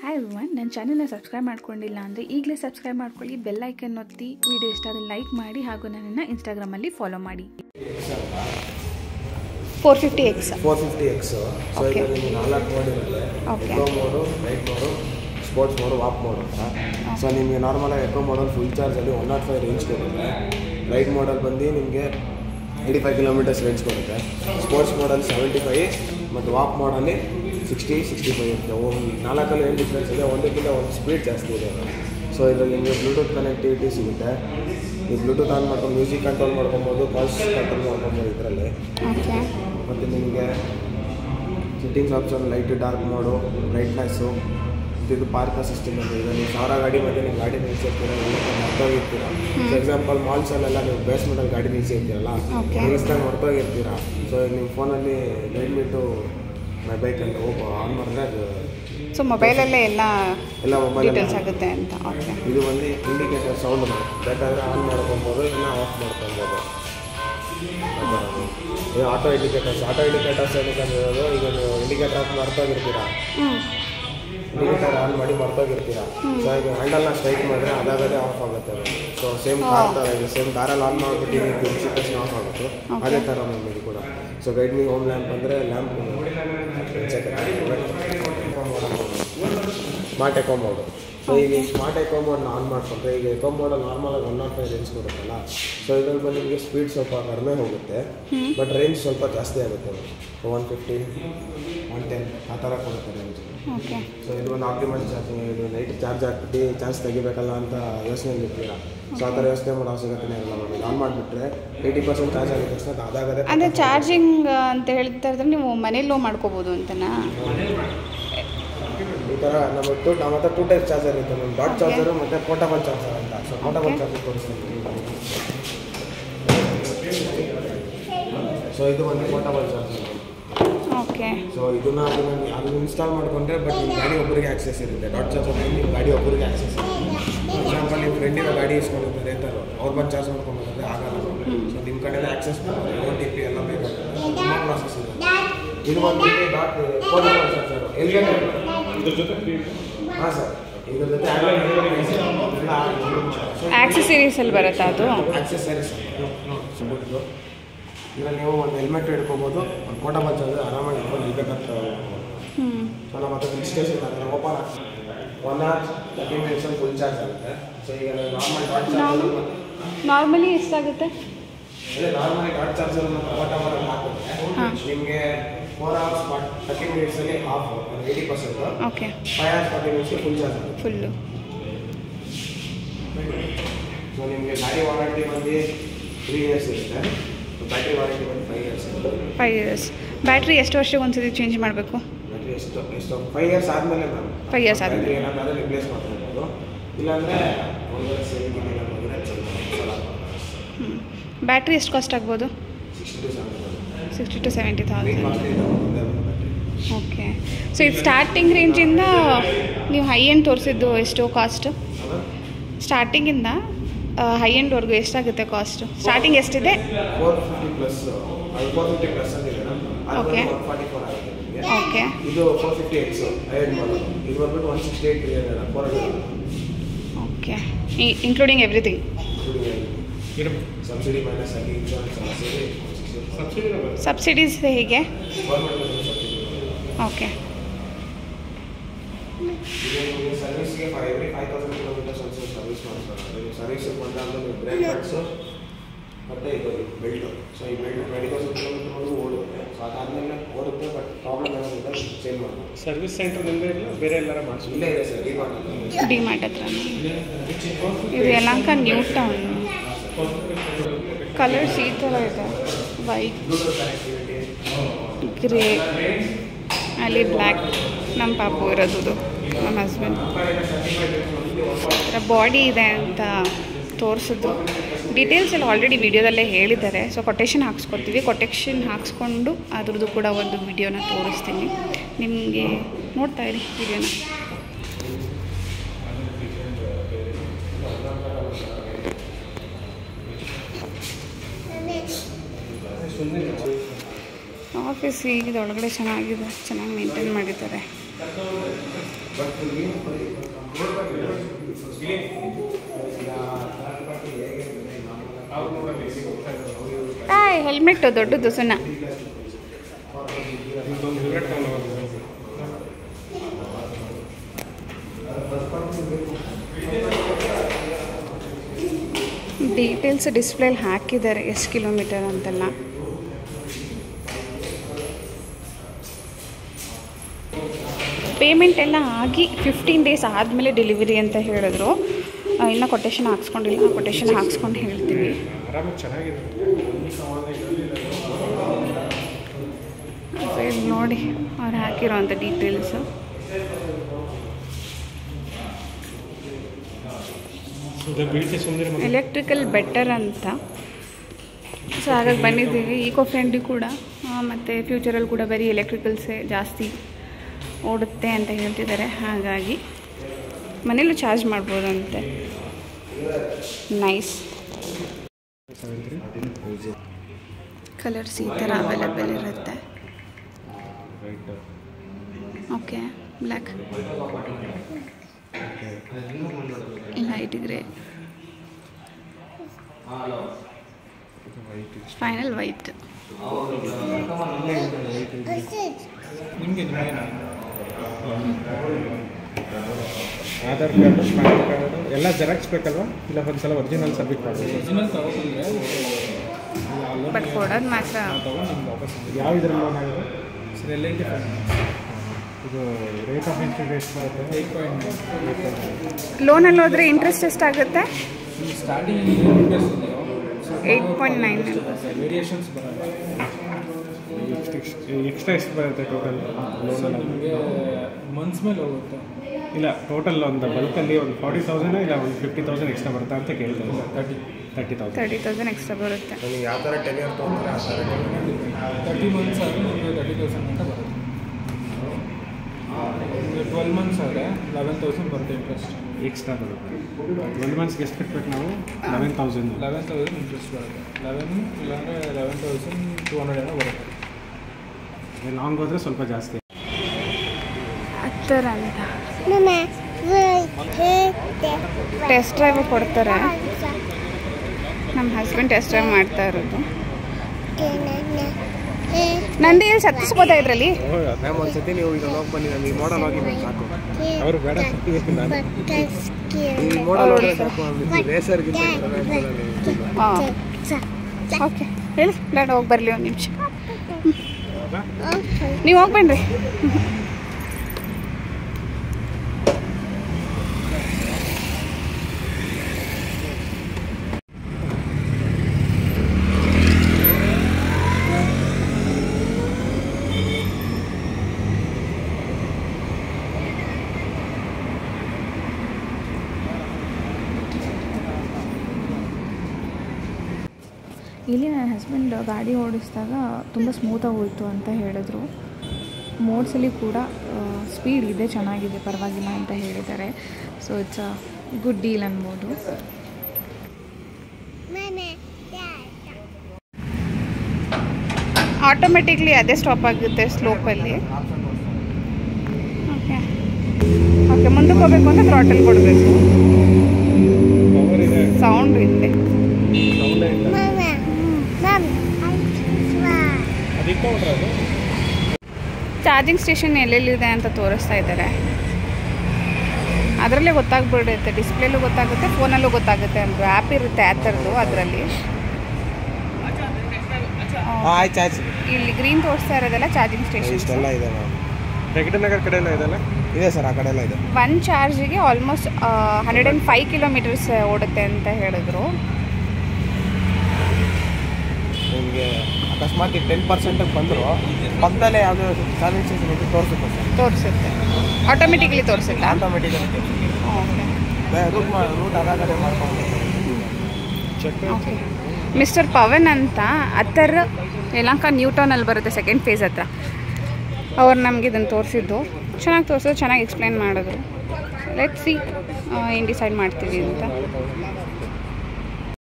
Hi everyone ನನ್ನ ಚಾನಲ್ನ subscribe ಮಾಡ್ಕೊಂಡಿಲ್ಲ ಅಂದರೆ ಈಗಲೇ ಸಬ್ಸ್ಕ್ರೈಬ್ ಮಾಡ್ಕೊಳ್ಳಿ ಬೆಲ್ ಐಕನ್ ಒತ್ತಿ ವಿಡಿಯೋ ಇಷ್ಟ ಆದರೆ ಲೈಕ್ ಮಾಡಿ ಹಾಗೂ ನನ್ನನ್ನು ಇನ್ಸ್ಟಾಗ್ರಾಮಲ್ಲಿ ಫಾಲೋ ಮಾಡಿ four fifty X four fifty X so Okay. ಇದು ನಿಮಗೆ ನಾಲ್ಕು ಮೋಡ್ ಇರುತ್ತೆ Okay. Eco mode night mode sports mode warp mode ಅಂತ ಸೊ ನಿಮಗೆ ನಾರ್ಮಲಾಗಿ ಎಕೋ ಮೋಡಲ್ಲಿ ಫುಲ್ ಚಾರ್ಜಲ್ಲಿ ಒನ್ ನಾಟ್ ಫೈವ್ ರೇಂಜ್ ಕೊಡುತ್ತೆ ರೈಡ್ ಮೋಡಲ್ಲಿ ಬಂದು ನಿಮಗೆ ಏಯ್ಟಿ ಫೈವ್ ಕಿಲೋಮೀಟರ್ಸ್ ರೇಂಜ್ ಕೊಡುತ್ತೆ ಸ್ಪೋರ್ಟ್ಸ್ ಮೋಡಲ್ಲಿ ಸೆವೆಂಟಿ ಫೈವ್ ಮತ್ತು ವಾಪ್ ಮೋಡಲ್ಲಿ ಸಿಕ್ಸ್ಟಿ ಸಿಕ್ಸ್ಟಿ ಫೈವ್ ಇರುತ್ತೆ ಒಂದು ನಾಲ್ಕಲ್ಲಿ ಏನು ಡಿಫ್ರೆನ್ಸ್ ಇದೆ ಒಂದಕ್ಕಿಂತ ಒಂದು ಸ್ಪೀಡ್ ಜಾಸ್ತಿ ಇದೆ ಸೊ ಇದರಲ್ಲಿ ನಿಮಗೆ ಬ್ಲೂಟೂತ್ ಕನೆಕ್ಟಿವಿಟಿ ಸಿಗುತ್ತೆ ನೀವು ಬ್ಲೂಟೂತ್ ಆನ್ ಮಾಡ್ಕೊಂಡು ಮ್ಯೂಸಿಕ್ ಕಂಟ್ರೋಲ್ ಮಾಡ್ಕೊಬೋದು ಕಾಲ್ಸ್ ಕಂಟ್ರೋಲ್ ಮಾಡ್ಕೊಬೋದು ಇದರಲ್ಲಿ ಓಕೆ ಮತ್ತು ನಿಮಗೆ settings option light dark mode brightness ಇದು ಪಾರ್ಕ್ ಅಸಿಸ್ಟೆಂಟ್ ಅಂತ ಇದೆ ನೀವು ಸಾವಿರ ಗಾಡಿ ಮಧ್ಯೆ ನೀವು ಗಾಡಿ ನಿಲ್ಸಿರ್ತೀರ ಮರ್ತೋಗಿರ್ತೀರ ಫಾರ್ ಎಕ್ಸಾಂಪಲ್ ಮಾಲ್ಸಲ್ಲೆಲ್ಲ ನೀವು ಬೇಸ್ಮೆಂಟಲ್ಲಿ ಗಾಡಿ ನಿಲ್ಸಿರ್ತೀರಲ್ಲ Okay. ನಿಲ್ಲಿಸ್ದಾಗ ಮರ್ತೋಗಿರ್ತೀರ ಸೊ ನಿಮ್ಮ ಫೋನಲ್ಲಿ ಬಿಟ್ಟು ಮೈ ಬೈಕ್ ಅಂತ ಹೋಗೋ ಆನ್ ಮಾಡಿದ್ರೆ ಅದು ಸೊ ಮೊಬೈಲಲ್ಲೇ ಎಲ್ಲ ಎಲ್ಲ ಮೊಬೈಲ್ ಡೀಟೇಲ್ಸ್ ಆಗುತ್ತೆ ಅಂತ ಓಕೆ ಇದು ಬಂದು ಇಂಡಿಕೇಟರ್ ಸೌಂಡ್ ಬೇಕಾದರೆ ಆನ್ ಮಾಡ್ಕೊಬೋದು ಇಲ್ಲ ಆಫ್ ಮಾಡ್ಕೊಬೋದು ಇದು ಆಟೋ ಇಂಡಿಕೇಟರ್ಸ್ ಆಟೋ ಇಂಡಿಕೇಟರ್ಸ್ ಏನಕ್ಕೆ ಇರೋದು ಈಗ ನೀವು ಇಂಡಿಕೇಟರ್ ಆಫ್ ಮರ್ತೋಗಿರ್ತೀರಾ ಹ್ಞೂ ಇಂಡಿಕೇಟರ್ ಆನ್ ಮಾಡಿ ಮರ್ತೋಗಿರ್ತೀರಾ ಸೊ ಈಗ ಹ್ಯಾಂಡಲ್ನ ಸ್ಟ್ರೈಕ್ ಮಾಡಿದ್ರೆ ಅದಾಗದೇ ಆಫ್ ಆಗುತ್ತೆ ಸೊ ಸೇಮ್ ಕಾರ್ ಥರ ಇದೆ ಸೇಮ್ ಕಾರಲ್ಲಿ ಆನ್ ಮಾಡಿಬಿಟ್ಟು ನೀವು ಕುಡಿಸಿದ ತಕ್ಷಣ ಆಫ್ ಆಗುತ್ತೆ ಅದೇ ಥರ ನಮ್ಮ ಇದು ಕೂಡ so guide me home lamp ಅಂದರೆ lamp smart eco mode so ಈಗ ಸ್ಮಾರ್ಟ್ ಎಕೋ ಮೋಡ್ನ ಆನ್ ಮಾಡ್ಕೊಂಡ್ರೆ ಈಗ ಎಕೋ ಮೋಡಲ್ಲಿ ನಾರ್ಮಲಾಗಿ ಒನ್ ನಾಟ್ ಫೈವ್ ರೇಂಜ್ ಕೊಡುತ್ತಲ್ಲ ಸೊ ಇದ್ರಲ್ಲಿ ಬಂದು ನಿಮಗೆ ಸ್ಪೀಡ್ ಸ್ವಲ್ಪ ಕಡಿಮೆ ಹೋಗುತ್ತೆ ಬಟ್ ರೇಂಜ್ ಸ್ವಲ್ಪ ಜಾಸ್ತಿ ಆಗುತ್ತೆ ಒನ್ ಫಿಫ್ಟಿ ಒನ್ ಟೆನ್ ಆ ಥರ ಕೊಡುತ್ತೆ ರೇಂಜ್ ಓಕೆ ಸೊ ಇದು ಒಂದು ಆಪ್ಟಿಮಲ್ ಚಾರ್ಜಿಂಗ್ ಇದು ನೈಟ್ ಚಾರ್ಜ್ ಹಾಕ್ಬಿಟ್ಟು ಚಾರ್ಜ್ ತೆಗಿಬೇಕಲ್ಲ ಅಂತ ಯೋಚನೆ ಇರ್ತೀರ ಸೊ ಆ ಥರ ಯೋಚನೆ ಮಾಡೋ ಅವಶ್ಯಕತೆ ಇಲ್ಲ ನಮಗೆ ಆನ್ ಮಾಡಿಬಿಟ್ರೆ ಏಯ್ಟಿ ಪರ್ಸೆಂಟ್ ಚಾರ್ಜ್ ಆಗಿದ ತಕ್ಷಣ ಅದಾಗದೆ ಅಂದರೆ ಚಾರ್ಜಿಂಗ್ ಅಂತ ಹೇಳ್ತಾ ಇದ್ರೆ ನೀವು ಮನೇಲೂ ಮಾಡ್ಕೋಬೋದು ಅಂತನಾ ಈ ಥರ ನಮ್ಮ ಟು ನಮ್ಮ ಹತ್ರ ಟೂ ಟೈಪ್ ಚಾರ್ಜರ್ ಇರುತ್ತೆ ಒಂದು ಡಾಟ್ ಚಾರ್ಜರು ಮತ್ತು ಪೋರ್ಟಬಲ್ ಚಾರ್ಜರ್ ಅಂತ ಸೊ ಪೋರ್ಟಬಲ್ ಚಾರ್ಜರ್ ತೋರಿಸ್ತೀನಿ ಸೊ ಇದು ಒಂದು ಪೋರ್ಟಬಲ್ ಚಾರ್ಜರ್ ಓಕೆ ಸೊ ಇದನ್ನ ಅದನ್ನ ಅದನ್ನ ಇನ್ಸ್ಟಾಲ್ ಮಾಡ್ಕೊಂಡ್ರೆ ಬಟ್ ನಿಮ್ಮ ಗಾಡಿ ಒಬ್ಬರಿಗೆ ಆಕ್ಸೆಸ್ ಇರುತ್ತೆ ಡಾಟ್ ಚಾರ್ಜರ್ ನಿಮ್ಮ ಗಾಡಿ ಒಬ್ಬರಿಗೆ ಆಕ್ಸೆಸ್ ಇರುತ್ತೆ ಎಕ್ಸಾಂಪಲ್ ನಿಮ್ಮ ಫ್ರೆಂಡಿನ ಗಾಡಿ ಇಸ್ಕೊಂಡಿರ್ತಾರೆ ಅಂತಾರೆ ಅವ್ರು ಬಂದು ಚಾರ್ಜ್ ಮಾಡ್ಕೊಂಡ್ರೆ ಆಗಲ್ಲ ಸೊ ನಿಮ್ಮ ಕಡೆನೇ ಆಕ್ಸೆಸ್ ಮಾಡ್ತಾರೆ ಓ ಟಿ ಪಿ ಎಲ್ಲ ಬೇಕಾಗುತ್ತೆ ತುಂಬ ಪ್ರಾಸೆಸ್ ಇದೆ ಇದು ಬಂದ್ಬಿಟ್ಟು ಡಾಟ್ ಪೋರ್ಟಬಲ್ ಚಾರ್ಜರ್ ಎಲ್ಲಿಗೆ ಇದ್ರ ಜೊತೆ ಫ್ರೀ ಹಾಂ ಸರ್ ಇದ್ರ ಜೊತೆ ಆಕ್ಸೆಸರೀಸಲ್ಲಿ ಬರುತ್ತಾ ಅದು ಆಕ್ಸೆಸರೀಸ್ ಇದರಲ್ಲಿ ನೀವು ಒಂದು ಹೆಲ್ಮೆಟ್ ಹಿಡ್ಕೊಬೋದು ಒಂದು ಪೋರ್ಟಬಲ್ ಚಾರ್ಜರ್ ಆರಾಮಾಗಿ ಹಿಡ್ಕೊಂಡು ಇಲ್ಬೇಕಂತ ಹ್ಞೂ ಸೊ ನಮ್ಮ ಹತ್ರ ಹಿಲ್ ಸ್ಟೇಷನ್ ಅದನ್ನು ಓಪನ್ ಆಗ್ತದೆ ಒನ್ ಅವರ್ ತರ್ಟಿ ಮಿನಿಟ್ಸಲ್ಲಿ ಫುಲ್ ಚಾರ್ಜ್ ಆಗುತ್ತೆ ಸೊ ಈಗ ನಾರ್ಮಲ್ ಡಾಟ್ ಚಾರ್ಜರ್ ನಾರ್ಮಲಿ ಎಷ್ಟಾಗುತ್ತೆ ಅದೇ ನಾರ್ಮಲಿ ಡಾಟ್ ಚಾರ್ಜರ್ ಮತ್ತು ಪೋರ್ಟಬಲ್ ಹಾಕಿದ್ರೆ ಹಾಂ ನಿಮಗೆ ಫೋರ್ ಅವರ್ಸ್ ತರ್ಟಿ ಮಿನಿಟ್ಸಲ್ಲಿ of eighty percent okay five hours forty ಮಿನಿಟ್ಸ್ಗೆ ಫುಲ್ ಚಾರ್ಜ್ ಆಗುತ್ತೆ ಫುಲ್ಲು ಸೊ ನಿಮಗೆ ಗಾಡಿ ವಾರಂಟಿ ಬಂದು ತ್ರೀ ಇಯರ್ಸ್ ಇರುತ್ತೆ ಬ್ಯಾಟ್ರಿ ವಾರಂಟಿ ಬಂದು ಫೈವ್ ಇಯರ್ಸ್ ಇರುತ್ತೆ ಫೈವ್ ಇಯರ್ಸ್ ಬ್ಯಾಟ್ರಿ ಎಷ್ಟು ವರ್ಷಕ್ಕೆ ಒಂದ್ಸತಿ ಚೇಂಜ್ ಮಾಡಬೇಕು ಬ್ಯಾಟ್ರಿ ಎಷ್ಟು ಎಷ್ಟು ಫೈವ್ ಇಯರ್ಸ್ ಆದಮೇಲೆ ಮ್ಯಾಮ್ Five years ಆದ್ಮೇಲೆ. ಬ್ಯಾಟ್ರಿ ಏನಾದರೂ ರಿಪ್ಲೇಸ್ ಮಾಡ್ಕೊಳ್ಬೋದು ಇಲ್ಲಾಂದರೆ ಒಂದು ವರ್ಷ ಏನಿಲ್ಲ ಅಂದರೆ ಸಲ ಹ್ಞೂ ಬ್ಯಾಟ್ರಿ ಎಷ್ಟು ಕಾಸ್ಟ್ ಆಗ್ಬೋದು sixty to seventy sixty to seventy eight thousand costly ಇದೆ ಒಂದೇ ಒಂದು ಬ್ಯಾಟ್ರಿ ಓಕೆ ಸೊ ಇದು ಸ್ಟಾರ್ಟಿಂಗ್ ರೇಂಜಿಂದ ನೀವು ಹೈ ಎಂಡ್ ತೋರಿಸಿದ್ದು ಎಷ್ಟು ಕಾಸ್ಟ್ ಸ್ಟಾರ್ಟಿಂಗಿಂದ ಹೈ ಎಂಡ್ವರೆಗೂ ಎಷ್ಟಾಗುತ್ತೆ ಕಾಸ್ಟು ಸ್ಟಾರ್ಟಿಂಗ್ ಎಷ್ಟಿದೆ ಫೋರ್ ಫಿಫ್ಟಿ ಪ್ಲಸ್ ಅದು ಫೋರ್ ಫಿಫ್ಟಿ ಪ್ಲಸ್ ಅಂತಿದೆ ಅದು Okay. ಒನ್ ಫಾರ್ಟಿ ಫೋರ್ ಆಗುತ್ತೆ ನಿಮಗೆ ಓಕೆ ಇದು ಫೋರ್ ಫಿಫ್ಟಿ ಎಕ್ಸ್ ಐಡ್ ಮಾಡೋದು ಇದು ಬಂದ್ಬಿಟ್ಟು one sixty eight three hundred four hundred okay including everything subsidy minus ಆಗಿ ಇನ್ಶೂರೆನ್ಸ್ ಎಲ್ಲ ಸೇರಿ ಸಬ್ಸಿಡಿ ಸಬ್ಸಿಡೀಸ್ ಹೇಗೆ ಗೌರ್ಮೆಂಟ್ ಸಬ್ಸಿಡಿ ಓಕೆ ಈಗ ನಿಮಗೆ ಸರ್ವಿಸ್ಗೆ five every five thousand kilometers ಒಂದು ಸರ್ವಿಸ್ ಮಾಡ್ತಾರೆ ನೀವು ಸರ್ವಿಸಿಗೆ ಬಂದಾದ್ಮೇಲೆ ನೀವು ಬ್ರೇಕ್ ಪ್ಯಾಡ್ಸು ಮತ್ತು ಇದು ಬೆಲ್ಟು ಸೊ ಈ ಬೆಲ್ಟ್ ಟ್ವೆಂಟಿ ತೌಸಂಡ್ ಕಿಲೋಮೀಟರ್ವರೆಗೂ ಓಡುತ್ತೆ ಸೊ ಅದಾದಮೇಲೆ ಓಡುತ್ತೆ ಬಟ್ ಪ್ರಾಬ್ಲಮ್ ಏನಾಗುತ್ತೆ ಚೇಂಜ್ ಮಾಡಬೇಕು ಸರ್ವಿಸ್ ಸೆಂಟರ್ ನಿಮ್ಮದೇ ಇಲ್ಲ ಬೇರೆ ಎಲ್ಲಾರ ಮಾಡಿಸಿ ಇಲ್ಲೇ ಇದೆ ಸರ್ ಡಿ ಡಿ ಮಾರ್ಟ್ ಹತ್ರ ಇದು ಯಲಂಕ ನ್ಯೂ ಟೌನ್ ಕಲರ್ಸ್ ಈ ಥರ ಇದೆ ವೈಟ್ ಬ್ಲೂಟೂತ್ ಕನೆಕ್ಟಿವಿಟಿ ಗ್ರೇ ಅಲ್ಲಿ ಬ್ಲ್ಯಾಕ್ ನಮ್ಮ ಪಾಪು ಇರೋದು ನಮ್ಮ ಹಸ್ಬೆಂಡ್ ಬಾಡಿ ಇದೆ ಅಂತ ತೋರಿಸಿದ್ರು ಡೀಟೇಲ್ಸ್ ಎಲ್ಲ ಆಲ್ರೆಡಿ ವಿಡಿಯೋದಲ್ಲೇ ಹೇಳಿದ್ದಾರೆ ಸೊ ಕೊಟೇಶನ್ ಹಾಕ್ಸ್ಕೊತೀವಿ ಕೊಟೇಶನ್ ಹಾಕ್ಸ್ಕೊಂಡು ಅದ್ರದ್ದು ಕೂಡ ಒಂದು ವಿಡಿಯೋನ ತೋರಿಸ್ತೀನಿ ನಿಮಗೆ ನೋಡ್ತಾ ಇರಿ ವಿಡಿಯೋನ ಆಫೀಸ್ ಈಗ ಒಳಗಡೆ ಚೆನ್ನಾಗಿದೆ ಚೆನ್ನಾಗಿ ಮೇಂಟೈನ್ ಮಾಡಿದ್ದಾರೆ ಹಾಯ್ ಹೆಲ್ಮೆಟ್ ದೊಡ್ಡದು ಸುಣ್ಣ ಇದೊಂದು ಹೆಲ್ಮೆಟ್ ತಗೊಂಡು ಡೀಟೇಲ್ಸ್ ಡಿಸ್ಪ್ಲೇಲಿ ಹಾಕಿದ್ದಾರೆ ಎಷ್ಟು ಕಿಲೋಮೀಟರ್ ಅಂತೆಲ್ಲ ಪೇಮೆಂಟ್ ಎಲ್ಲ ಆಗಿ ಫಿಫ್ಟೀನ್ ಡೇಸ್ ಆದಮೇಲೆ ಡೆಲಿವರಿ ಅಂತ ಹೇಳಿದ್ರು ಆ, ಇನ್ನೂ ಕೊಟೇಶನ್ ಹಾಕ್ಸ್ಕೊಂಡಿಲ್ಲ ಕೊಟೇಶನ್ ಹಾಕ್ಸ್ಕೊಂಡು ಹೇಳ್ತೀವಿ ಆರಾಮಾಗಿ ಚೆನ್ನಾಗಿದೆ ಸೊ ಇಲ್ಲಿ ನೋಡಿ ಅವ್ರು ಹಾಕಿರೋಂಥ ಡೀಟೇಲ್ಸು ಇದು ಬೀಳ್ತಿ ಸುಂದರಿ ಮನೆ ಎಲೆಕ್ಟ್ರಿಕಲ್ ಬೆಟರ್ ಅಂತ ಸೊ ಹಾಗಾಗಿ ಬಂದಿದ್ದೀವಿ ಈಕೋ ಫ್ರೆಂಡ್ಲಿ ಕೂಡ ಮತ್ತು ಫ್ಯೂಚರಲ್ಲಿ ಕೂಡ ಬರೀ ಎಲೆಕ್ಟ್ರಿಕಲ್ಸೇ ಜಾಸ್ತಿ ಓಡುತ್ತೆ ಅಂತ ಹೇಳ್ತಿದ್ದಾರೆ ಹಾಗಾಗಿ ಮನೇಲೂ ಚಾರ್ಜ್ ಮಾಡ್ಬೋದಂತೆ ನೈಸ್ ಕಲರ್ಸ್ ಈ ಥರ ಅವೈಲೇಬಲ್ ಇರುತ್ತೆ right okay black light grey final white ನಿಮಗೆ ಆಧಾರ್ ಕಾರ್ಡು ಪ್ಯಾನ್ ಕಾರ್ಡು ಎಲ್ಲ ಜೆರಾಕ್ಸ್ ಬೇಕಲ್ವಾ ಇಲ್ಲ ಒಂದ್ಸಲ ಒರಿಜಿನಲ್ ಸಬ್ಮಿಟ್ ಮಾಡಬೇಕು ಒರಿಜಿನಲ್ ತಗೊಂಡ್ರೆ ಬಟ್ ಕೊಡೋದು ಮಾತ್ರ ತಗೊಂಡು ನಿಮ್ಗೆ ವಾಪಸ್ ಯಾವ ಇದ್ರಲ್ಲಿ ಲೋನ್ ಆಗಿದೆ ಸರ್ ಎಲ್ ಐ ಟಿ ಇದು ರೇಟ್ ಆಫ್ ಇಂಟ್ರೆಸ್ಟ್ ಎಷ್ಟು ಬರುತ್ತೆ ಏಯ್ಟ್ ಪಾಯಿಂಟ್ ಲೋನಲ್ಲಿ ಹೋದರೆ ಇಂಟ್ರೆಸ್ಟ್ ಎಷ್ಟಾಗುತ್ತೆ starting eight point nine variations ಬರಲ್ಲ ಎಕ್ಸ್ಟ್ರಾ ಎಷ್ಟು ಬರುತ್ತೆ ಟೋಟಲ್ ಲೋನಲ್ಲಿ ನಿಮಗೆ ಮಂತ್ಸ್ ಮೇಲೆ ಹೋಗುತ್ತೆ ಇಲ್ಲ ಟೋಟಲ್ ಒಂದು ಬಲ್ಕಲ್ಲಿ ಒಂದು ಫಾರ್ಟಿ ತೌಸಂಡ್ ಇಲ್ಲ ಒಂದು ಫಿಫ್ಟಿ ತೌಸಂಡ್ ಎಕ್ಸ್ಟ್ರಾ ಬರುತ್ತಾ ಅಂತ ಕೇಳ್ತಾರೆ thirty thirty thousand thirty thousand extra ಬರುತ್ತೆ ನೀವು ಯಾವ ಥರ ಟೆಲಿಯರ್ ತೊಗೊಂಡ್ರೆ ಆ ಥರ ತರ್ಟಿ ಮಂತ್ಸ್ ಆದರೆ ನಿಮಗೆ ತರ್ಟಿ ತೌಸಂಡ್ ಅಂತ ಬರುತ್ತೆ ನಿಮಗೆ ಟ್ವೆಲ್ ಮಂತ್ಸ್ ಆದರೆ ಲೆವೆನ್ ತೌಸಂಡ್ ಬರುತ್ತೆ ಇಂಟ್ರೆಸ್ಟ್ ಎಕ್ಸ್ಟ್ರಾ ಬರುತ್ತೆ ಟ್ವೆಲ್ ಮಂತ್ಸ್ಗೆ ಎಷ್ಟು ಕಟ್ಬೇಕು ನಾವು eleven thousand eleven thousand interest ಬರುತ್ತೆ ಲೆವೆನ್ ಇಲ್ಲಾಂದರೆ ಲೆವೆನ್ ತೌಸಂಡ್ ಟೂ ಹಂಡ್ರೆಡ್ ಏನೋ ಬರುತ್ತೆ ಲಾಂಗ್ ಹೋದರೆ ಸ್ವಲ್ಪ ಜಾಸ್ತಿ ಹತ್ತರ ಅಂತ ಟೆಸ್ಟ್ ಡ್ರೈವ್ ಕೊಡ್ತಾರೆ ನಮ್ಮ ಹಸ್ಬೆಂಡ್ ಟೆಸ್ಟ್ ಡ್ರೈವ್ ಮಾಡ್ತಾ ಇರೋದು ನಂದು ಇಲ್ಲಿ ಸತ್ತಿಸ್ಬೋದಾ ಇದರಲ್ಲಿ ಮ್ಯಾಮ್ ಒಂದ್ಸತಿ ನೀವು ಇದನ್ನ ಹೋಗಿ ಬನ್ನಿ ನಮಗೆ ಮಾಡಲ್ ಹೋಗಿ ಮ್ಯಾಮ್ ಸಾಕು ಅವರು ಬೇಡ ನಾನು ಈ ಮಾಡಲ್ ಹೋದ್ರೆ ಸಾಕು ರೇಸರ್ಗಿಂತ ಹಾಂ ಓಕೆ ಹೇಳಿ ಡ್ಯಾಡ್ ಹೋಗಿ ಬರಲಿ ಒಂದು ನಿಮಿಷ ನೀವು ಹೋಗಿ ಬನ್ನಿರಿ ಇಲ್ಲಿ ನನ್ನ ಹಸ್ಬೆಂಡ್ ಗಾಡಿ ಓಡಿಸಿದಾಗ ತುಂಬ ಸ್ಮೂತಾಗಿ ಹೋಯಿತು ಅಂತ ಹೇಳಿದ್ರು ಮೋಡ್ಸಲ್ಲಿ ಕೂಡ ಸ್ಪೀಡ್ ಇದೆ ಚೆನ್ನಾಗಿದೆ ಪರವಾಗಿಲ್ಲ ಅಂತ ಹೇಳಿದ್ದಾರೆ so it's a good deal ಅನ್ಬೋದು ಆಟೋಮೆಟಿಕ್ಲಿ ಅದೇ ಸ್ಟಾಪ್ ಆಗುತ್ತೆ ಸ್ಲೋಪಲ್ಲಿ ಓಕೆ ಓಕೆ ಮುಂದಕ್ಕೆ ಹೋಗ್ಬೇಕು ಅಂದರೆ ಥ್ರಾಟಲ್ ಕೊಡಬೇಕು ಪವರ್ ಇದೆ ಸೌಂಡ್ ಇದೆ ಸೌಂಡೇ ಇಲ್ಲ ಅದು ಇಟ್ಕೊಂಡ್ರೆ ಅದು ಚಾರ್ಜಿಂಗ್ ಸ್ಟೇಷನ್ ಎಲ್ಲೆಲ್ಲಿದೆ ಅಂತ ತೋರಿಸ್ತಾ ಇದ್ದಾರೆ ಅದರಲ್ಲೇ ಗೊತ್ತಾಗ್ಬಿಡುತ್ತೆ ಡಿಸ್ಪ್ಲೇಲೂ ಗೊತ್ತಾಗುತ್ತೆ ಫೋನಲ್ಲೂ ಗೊತ್ತಾಗುತ್ತೆ ಅಂದರು ಆ್ಯಪ್ ಇರುತ್ತೆ ಆ ಥರದ್ದು ಅದರಲ್ಲಿ ಆಯ್ತು ಆಯ್ತು ಇಲ್ಲಿ ಗ್ರೀನ್ ತೋರಿಸ್ತಾ ಇರೋದೆಲ್ಲ ಚಾರ್ಜಿಂಗ್ ಸ್ಟೇಷನ್ ಇಷ್ಟೆಲ್ಲ ಇದೆ ಮ್ಯಾಮ್ ನಗರ್ ಕಡೆ ಎಲ್ಲ ಇದೆಲ್ಲ ಇದೆ ಸರ್ ಆ ಕಡೆ ಎಲ್ಲ ಇದೆ ಒನ್ ಚಾರ್ಜಿಗೆ almost hundred and five kilometers ಓಡುತ್ತೆ ಅಂತ ಹೇಳಿದ್ರು ನಿಮಗೆ ಅಕಸ್ಮಾತ್ ಈಗ ಟೆನ್ ಪರ್ಸೆಂಟಿಗೆ ಬಂದರು ಪಕ್ಕದಲ್ಲೇ ಯಾವುದೋ ಚಾರ್ಜಿಂಗ್ ಸ್ಟೇಷನ್ ಇದ್ದು ತೋರಿಸುತ್ತೆ ಸರ್ ತೋರಿಸುತ್ತೆ ಆಟೋಮೆಟಿಕ್ಲಿ ತೋರಿಸುತ್ತಾ ಆಟೋಮೆಟಿಕಲಿ ಓಕೆ ರೂಟ್ ಮಾ ರೂಟ್ ಅದಾಗದೇ ಮಾಡ್ಕೊಂಡು ಚೆಕ್ ಓಕೆ ಮಿಸ್ಟರ್ ಪವನ್ ಅಂತ ಹತ್ತರ ಯಲಂಕ ನ್ಯೂಟೌನಲ್ಲಿ ಬರುತ್ತೆ ಸೆಕೆಂಡ್ ಫೇಸ್ ಹತ್ರ ಅವ್ರು ನಮ್ಗೆ ಇದನ್ನು ತೋರಿಸಿದ್ದು ಚೆನ್ನಾಗಿ ತೋರಿಸಿದ್ರು ಚೆನ್ನಾಗಿ ಎಕ್ಸ್ಪ್ಲೈನ್ ಮಾಡಿದ್ರು ಲೆಟ್ ಸಿ ಏನು ಡಿಸೈಡ್ ಮಾಡ್ತೀವಿ ಅಂತ